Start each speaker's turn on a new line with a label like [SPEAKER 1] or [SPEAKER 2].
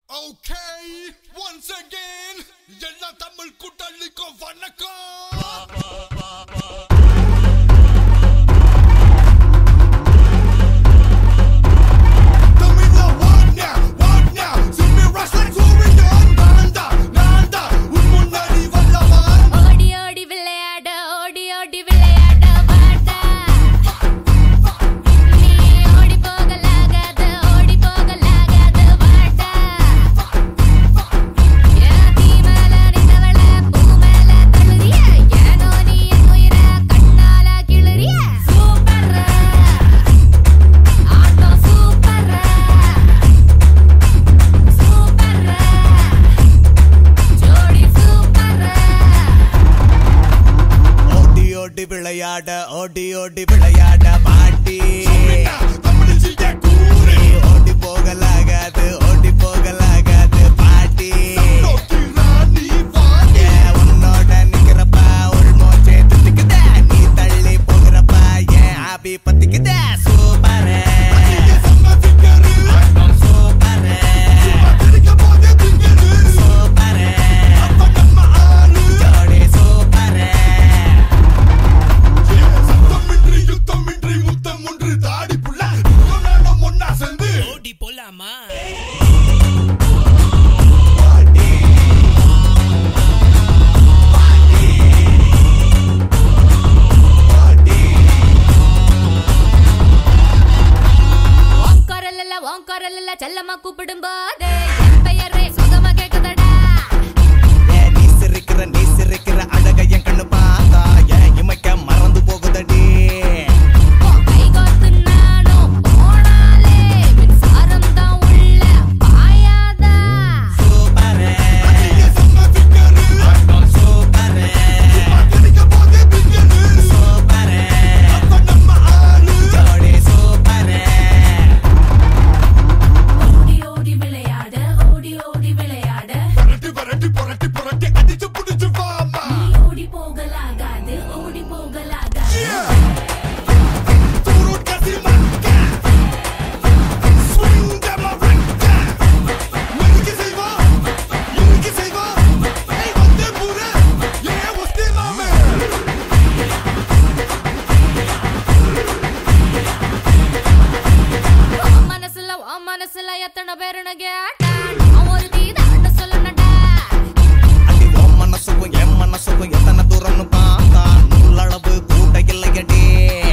[SPEAKER 1] Okay, once again, எல்லா தமிழ் கூட்டாளிக்கும் வணக்கம் தமிழ்ல வாட்னா, வாட்னா, சிம்மி ரசன் கூவிட்டான். நான்தா, நான்தா, உன் முன்னாடி வல்லவன்.
[SPEAKER 2] ஓடி ஓடி விளையாட ஓடி ஓடி விளையாட வாடா நீ ஓடி போகலாகாது ஓடி போகலாகாது வாடா ஏன் தீ மேல நின்னவள பூ மேல தழுறிய ஏனோ நீ என் உயிர கண்ணால கிளறிய சூப்பர் ஆட்டம் சூப்பர் சூப்பர் ஜோடி சூப்பர்
[SPEAKER 3] ஓடி ஓடி விளையாட ஓடி ஓடி விளையாட பாட்டி
[SPEAKER 1] சும்மினா, தமிழில் செய்ய கூறு.
[SPEAKER 3] ஓடி போகலாகாது ஓடி போகலாகாது பாட்டி
[SPEAKER 1] நோக்கி ராணி வாணி.
[SPEAKER 3] ஏன் உன்னோட நிக்கிறப்ப உள்மோச்சே திட்டுக்குதே நீ தள்ளி போகிறப்ப ஏன் ஆபி பத்திக்குதே சூப்பரே
[SPEAKER 1] நீங்க செம்ம ஃபிகரு.
[SPEAKER 3] சூப்பரே
[SPEAKER 1] சும்மா கிடைக்கும் போதே திங்கரு.
[SPEAKER 3] சூப்பரே
[SPEAKER 1] அப்ப நம்ம ஆளு.
[SPEAKER 3] ஜோடி சூப்பரே
[SPEAKER 1] சத்தமின்றி யுத்தமின்றி முத்தம் ஒன்று தாடி புள்ள நானும் ஒன்னா சேர்ந்து
[SPEAKER 4] ஓடி போலாமா
[SPEAKER 2] ஓங்காரல்ல ஓங்காரல்ல செல்லமா கூப்பிடும் போது என் பெயரே சுகமா கேக்குதடா
[SPEAKER 3] ஏன் நீ சிரிக்கிற நீ சிரிக்கிற அழக என் கண்ணு பார்த்தா ஏன் இமைக்க மறந்து போகுதடி
[SPEAKER 2] கை கோத்து நானும் போனாலே மின்சாரம் தான் உள்ள பாயாதா
[SPEAKER 3] சூப்பரே
[SPEAKER 1] நீங்க செம்ம ஃபிகரு.
[SPEAKER 3] சூப்பரே
[SPEAKER 1] சும்மா கிடைக்கும் போதே திங்கரு.
[SPEAKER 3] சூப்பரே
[SPEAKER 1] அப்ப நம்ம ஆளு.
[SPEAKER 3] ஜோடி சூப்பரே
[SPEAKER 2] ஓடி ஓடி விளையாட ஓடி ஓடி விளையாட
[SPEAKER 1] புரட்டி புரட்டி புரட்டி புரட்டி அடிச்சு புடிச்சு வாமா
[SPEAKER 2] நீ ஓடி போகலாகாது ஓடி போகலாகாது
[SPEAKER 1] தூரு கசி மக்க ஸ்விங் டம ரக்க மெலிக்கு செய்வா மெலிக்கு செய்வா ஏய் வந்தே பூர ஏ ஒஸ்தி மாமே
[SPEAKER 2] உன் மனசுல உன் மனசுல எத்தனை பேருன்னு கேட்டா நான் ஒரு தீதான்னு சொல்லணும்டா
[SPEAKER 3] அடி உன் மனசுக்கும் என் மனசுக்கும் எத்தனை தூரம்னு பார்த்தா நூலளவு கூட இல்லையடி